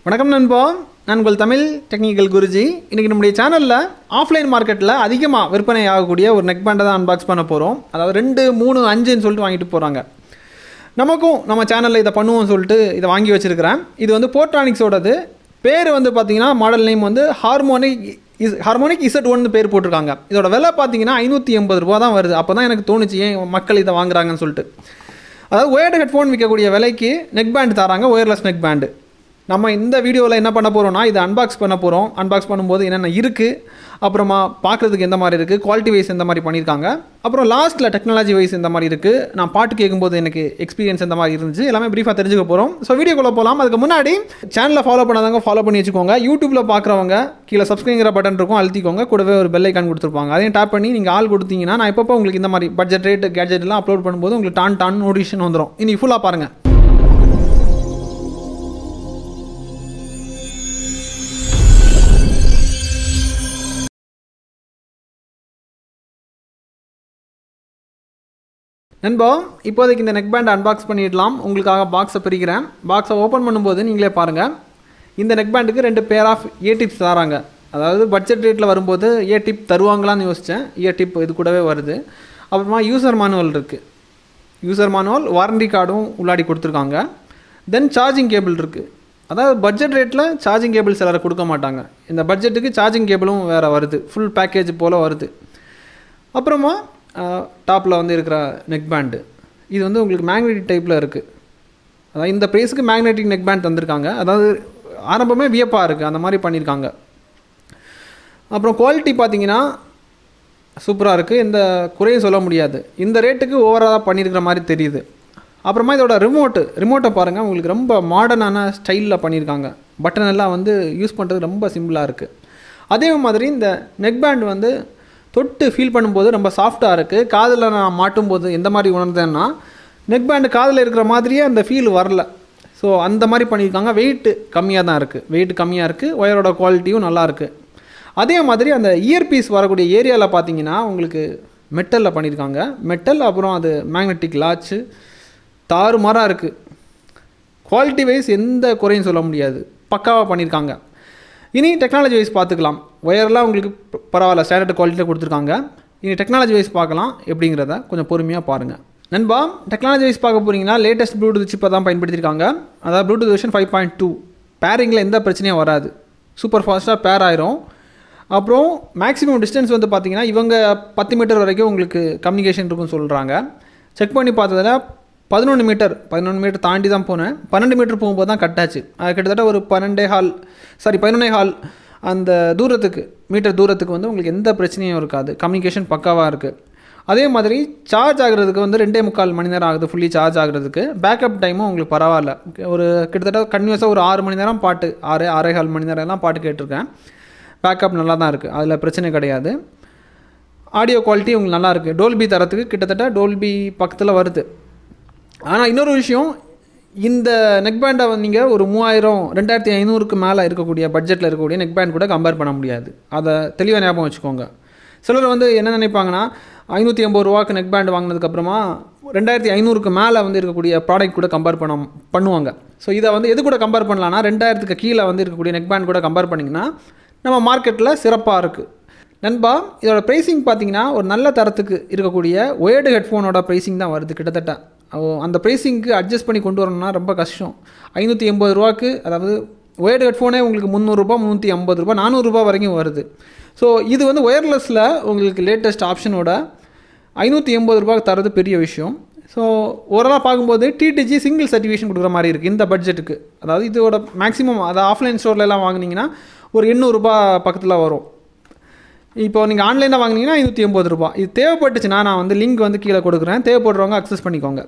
வணக்கம் நண்பா நான் உங்கள் தமிழ் டெக்னிக்கல் குருஜி இன்றைக்கி நம்முடைய சேனலில் ஆஃப்லைன் மார்க்கெட்டில் அதிகமாக விற்பனை ஆகக்கூடிய ஒரு நெக் பேண்டை தான் அன்பாக்ஸ் பண்ண போகிறோம் அதாவது ரெண்டு மூணு அஞ்சுன்னு சொல்லிட்டு வாங்கிட்டு போகிறாங்க நமக்கும் நம்ம சேனலில் இதை பண்ணுவோம்னு சொல்லிட்டு இதை வாங்கி வச்சுருக்கிறேன் இது வந்து போர்ட்ரானிக்ஸோடது பேர் வந்து பார்த்தீங்கன்னா மாடல் நேம் வந்து ஹார்மோனிக் இஸ் ஹார்மோனிக் இசட் ஒன்னு பேர் போட்டிருக்காங்க இதோட விலை பார்த்தீங்கன்னா ஐநூற்றி எண்பது ரூபா தான் வருது அப்போ தான் எனக்கு தோணுச்சு ஏன் மக்கள் இதை வாங்குறாங்கன்னு சொல்லிட்டு அதாவது ஒயர்டு ஹெட்ஃபோன் விற்கக்கூடிய விலைக்கு நெக் பேண்ட் தராங்க ஒயர்லெஸ் நெக் பேண்டு நம்ம இந்த வீடியோவில் என்ன பண்ண போகிறோம்னா இதை அன்பாக்ஸ் பண்ண போகிறோம் அன்பாக்ஸ் பண்ணும்போது என்னென்ன இருக்குது அப்புறமா பார்க்குறதுக்கு எந்த மாதிரி இருக்குது குவாலிட்டி வைஸ் எந்த மாதிரி பண்ணியிருக்காங்க அப்புறம் லாஸ்ட்டில் டெக்னாலஜி வைஸ் எந்த மாதிரி இருக்குது நான் பாட்டு கேட்கும்போது எனக்கு எக்ஸ்பீரியன்ஸ் எந்த மாதிரி இருந்துச்சு எல்லாமே ப்ரீஃபாக தெரிஞ்சுக்க போகிறோம் ஸோ வீடியோக்குள்ளே போகலாம் அதுக்கு முன்னாடி சேனலை ஃபாலோ பண்ணாதவங்க ஃபாலோ பண்ணி வச்சுக்கோங்க யூடியூப்பில் பார்க்குறவங்க கீழே சப்ஸ்கிரைங்கிற பட்டன் இருக்கும் அழுத்திக்கோங்க கூடவே ஒரு பெல் ஐக்கான் கொடுத்துருப்பாங்க அதையும் டேப் பண்ணி நீங்கள் ஆள் கொடுத்தீங்கன்னா நான் எப்பப்போ உங்களுக்கு இந்த மாதிரி பட்ஜெட் ரேட் கேட்ஜெட்லாம் அப்லோட் பண்ணும்போது உங்களுக்கு டான் டான் நோட்டிஃபிகேஷன் வந்துடும் இனி ஃபுல்லாக பாருங்கள் நண்பா இப்போதைக்கு இந்த நெக் பேண்ட் அன்பாக்ஸ் பண்ணிடலாம் உங்களுக்காக பாக்ஸை பிரிக்கிறேன் பாக்ஸை ஓப்பன் பண்ணும்போது நீங்களே பாருங்கள் இந்த நெக் பேண்டுக்கு ரெண்டு பேர் ஆஃப் ஏ டிப்ஸ் தராங்க அதாவது பட்ஜெட் ரேட்டில் வரும்போது ஏ டிப் தருவாங்களான்னு யோசித்தேன் ஏ டிப் இது கூடவே வருது அப்புறமா யூசர் மேனுவல் இருக்குது யூசர் மேனுவல் வாரண்டி கார்டும் உள்ளாடி கொடுத்துருக்காங்க தென் சார்ஜிங் கேபிள் இருக்குது அதாவது பட்ஜெட் ரேட்டில் சார்ஜிங் கேபிள் சிலரை கொடுக்க மாட்டாங்க இந்த பட்ஜெட்டுக்கு சார்ஜிங் கேபிளும் வேறு வருது ஃபுல் பேக்கேஜ் போல் வருது அப்புறமா டாப்பில் வந்து இருக்கிற நெக் பேண்டு இது வந்து உங்களுக்கு மேக்னெட்டிக் டைப்பில் இருக்குது அதாவது இந்த ப்ரைஸுக்கு மேக்னெட்டிக் நெக் பேண்ட் தந்திருக்காங்க அதாவது ஆரம்பமே வியப்பாக இருக்குது அந்த மாதிரி பண்ணியிருக்காங்க அப்புறம் குவாலிட்டி பார்த்தீங்கன்னா சூப்பராக இருக்குது எந்த குறையும் சொல்ல முடியாது இந்த ரேட்டுக்கு ஓவராக பண்ணியிருக்கிற மாதிரி தெரியுது அப்புறமா இதோட ரிமோட்டு ரிமோட்டை பாருங்கள் உங்களுக்கு ரொம்ப மாடர்னான ஸ்டைலில் பண்ணியிருக்காங்க பட்டன் எல்லாம் வந்து யூஸ் பண்ணுறது ரொம்ப சிம்பிளாக இருக்குது அதே மாதிரி இந்த நெக் பேண்ட் வந்து தொட்டு ஃபீல் பண்ணும்போது ரொம்ப சாஃப்டாக இருக்குது காதில் நான் மாட்டும்போது எந்த மாதிரி உணர்ந்தேன்னா நெக் பேண்டு காதில் இருக்கிற மாதிரியே அந்த ஃபீல் வரல ஸோ அந்த மாதிரி பண்ணியிருக்காங்க வெயிட்டு கம்மியாக தான் இருக்குது வெயிட் கம்மியாக இருக்குது ஒயரோட குவாலிட்டியும் நல்லா இருக்குது அதே மாதிரி அந்த இயர்பீஸ் வரக்கூடிய ஏரியாவில் பார்த்தீங்கன்னா உங்களுக்கு மெட்டலில் பண்ணியிருக்காங்க மெட்டல் அப்புறம் அது மேக்னெட்டிக் லாச்சு தாறுமாறாக இருக்குது குவாலிட்டி வைஸ் எந்த குறையும் சொல்ல முடியாது பக்காவாக பண்ணியிருக்காங்க இனி டெக்னாலஜி வைஸ் பார்த்துக்கலாம் ஒயர்லாம் உங்களுக்கு பரவாயில்ல ஸ்டாண்டர்ட் குவாலிட்டியில் கொடுத்துருக்காங்க இனி டெக்னாலஜி வைஸ் பார்க்கலாம் எப்படிங்கிறத கொஞ்சம் பொறுமையாக பாருங்கள் நண்பா டெக்னாலஜி வைஸ் பார்க்க போகிறீங்கன்னா லேட்டஸ்ட் ப்ளூடூத் சிப்பை தான் பயன்படுத்தியிருக்காங்க அதாவது Bluetooth version five point two பேரிங்கில் எந்த பிரச்சனையும் வராது சூப்பர் ஃபாஸ்ட்டாக பேர் ஆயிரும் அப்புறம் மேக்ஸிமம் டிஸ்டன்ஸ் வந்து பார்த்தீங்கன்னா இவங்க பத்து மீட்டர் வரைக்கும் உங்களுக்கு கம்யூனிகேஷன் இருக்குன்னு சொல்கிறாங்க செக் பண்ணி பார்த்ததில் பதினொன்று மீட்டர் பதினொன்று மீட்டர் தாண்டி தான் போனேன் பன்னெண்டு மீட்டர் போகும்போது தான் கட்டாச்சு அது கிட்டத்தட்ட ஒரு பன்னெண்டே ஹால் சாரி பதினொன்னே ஹால் அந்த தூரத்துக்கு மீட்டர் தூரத்துக்கு வந்து உங்களுக்கு எந்த பிரச்சனையும் இருக்காது கம்யூனிகேஷன் பக்காவாக இருக்குது அதே மாதிரி சார்ஜ் ஆகிறதுக்கு வந்து ரெண்டே முக்கால் மணி நேரம் ஆகுது ஃபுல்லி சார்ஜ் ஆகிறதுக்கு பேக்கப் டைமும் உங்களுக்கு பரவாயில்ல ஒரு கிட்டத்தட்ட கன்யூஸாக ஒரு ஆறு மணி நேரம் பாட்டு ஆறு ஆறே கால் மணி நேரம் எல்லாம் பாட்டு கேட்டிருக்கேன் பேக்கப் நல்லா தான் இருக்குது அதில் பிரச்சனை கிடையாது ஆடியோ குவாலிட்டி உங்களுக்கு நல்லா இருக்குது டோல்பி தரத்துக்கு கிட்டத்தட்ட டோல்பி பக்கத்தில் வருது ஆனால் இன்னொரு விஷயம் இந்த நெக் பேண்டை நீங்கள் ஒரு மூவாயிரம் ரெண்டாயிரத்தி ஐநூறுக்கு மேலே இருக்கக்கூடிய பட்ஜெட்டில் இருக்கக்கூடிய நெக் பேண்ட் கூட கம்பேர் பண்ண முடியாது அதை தெளிவாக ஞாபகம் வச்சுக்கோங்க சிலர் வந்து என்ன நினைப்பாங்கன்னா ஐநூற்றி ஐம்பது ரூபாக்கு நெக் பேண்ட் வாங்கினதுக்கப்புறமா ரெண்டாயிரத்தி ஐநூறுக்கு மேலே வந்து இருக்கக்கூடிய ப்ராடக்ட் கூட கம்பேர் பண்ண பண்ணுவாங்க ஸோ இதை வந்து எது கூட கம்பேர் பண்ணலான்னா ரெண்டாயிரத்துக்கு கீழே வந்து இருக்கக்கூடிய நெக் பேண்ட் கூட கம்பேர் பண்ணிங்கன்னா நம்ம மார்க்கெட்டில் சிறப்பாக இருக்குது நண்பா இதோட ப்ரைஸிங் பார்த்தீங்கன்னா ஒரு நல்ல தரத்துக்கு இருக்கக்கூடிய ஒயர்டு ஹெட்ஃபோனோட ப்ரைஸிங் தான் வருது கிட்டத்தட்ட அந்த ப்ரைஸிங்க்கு அட்ஜஸ்ட் பண்ணி கொண்டு வரணும்னா ரொம்ப கஷ்டம் ஐநூற்றி எண்பது ரூபாக்கு அதாவது ஒயர்டு ஹெட்ஃபோனே உங்களுக்கு முந்நூறுரூபா முந்நூற்றி ஐம்பது ரூபா நானூறுரூபா வரைக்கும் வருது ஸோ இது வந்து ஒயர்லெஸில் உங்களுக்கு லேட்டஸ்ட் ஆப்ஷனோட ஐநூற்றி எண்பது ரூபாய்க்கு தரது பெரிய விஷயம் ஸோ ஓவராலாக பார்க்கும்போது டிடிஜி சிங்கிள் சர்டிஃபிகேஷன் கொடுக்குற மாதிரி இருக்குது இந்த பட்ஜெட்டுக்கு அதாவது இதோட மேக்ஸிமம் அதை ஆஃப்லைன் ஸ்டோர்லலாம் வாங்கினீங்கன்னா ஒரு எண்ணூறுரூபா பக்கத்தில் வரும் இப்போ நீங்கள் ஆன்லைனில் வாங்கினீங்கன்னா ஐநூற்றி எண்பது ரூபா இது தேவைப்பட்டுச்சுன்னா நான் வந்து லிங்க் வந்து கீழே கொடுக்குறேன் தேவைப்படுறவங்க அக்சஸ் பண்ணிக்கோங்க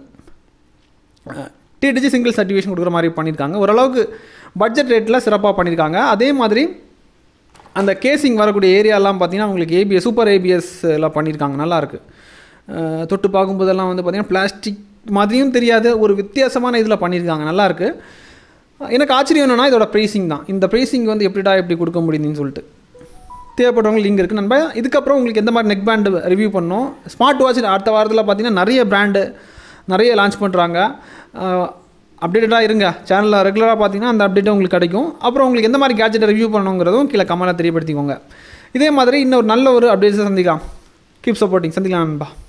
டிடிஜி சிங்கிள் சர்டிஃபிகேஷன் கொடுக்குற மாதிரி பண்ணியிருக்காங்க ஓரளவுக்கு பட்ஜெட் ரேட்டில் சிறப்பாக பண்ணியிருக்காங்க அதே மாதிரி அந்த கேசிங் வரக்கூடிய ஏரியாலாம் பார்த்தீங்கன்னா உங்களுக்கு ஏபிஎஸ் சூப்பர் ஏபிஎஸ் எல்லாம் பண்ணியிருக்காங்க நல்லாயிருக்கு தொட்டு பார்க்கும்போதெல்லாம் வந்து பார்த்திங்கன்னா பிளாஸ்டிக் மாதிரியும் தெரியாது ஒரு வித்தியாசமான இதில் பண்ணியிருக்காங்க நல்லாயிருக்கு எனக்கு ஆச்சரியம் என்னென்னா இதோட ப்ரைஸிங் தான் இந்த ப்ரைஸிங் வந்து எப்படிடா எப்படி கொடுக்க முடியுதுன்னு சொல்லிட்டு தேவைப்படுறவங்க லிங்க் இருக்குது நண்பா இதுக்கப்புறம் உங்களுக்கு எந்த மாதிரி நெக் பேண்டு ரிவ்யூ பண்ணோம் ஸ்மார்ட் வாட்ச் அடுத்த வாரத்தில் பார்த்தீங்கன்னா நிறைய பிராண்டு நிறைய லான்ச் பண்ணுறாங்க அப்டேட்டடாக இருங்க சேனலில் ரெகுலராக பார்த்தீங்கன்னா அந்த அப்டேட் உங்களுக்கு கிடைக்கும் அப்புறம் உங்களுக்கு எந்த மாதிரி கேட்ஜெட்டை ரிவ்யூ பண்ணணுங்கிறதும் கீழே கமெண்ட்டில் தெரியப்படுத்திக்கோங்க இதே மாதிரி இன்னொரு நல்ல ஒரு அப்டேட்ஸை சந்திக்கலாம் கீப் சப்போர்ட்டிங் சந்திக்கலாம் நண்பா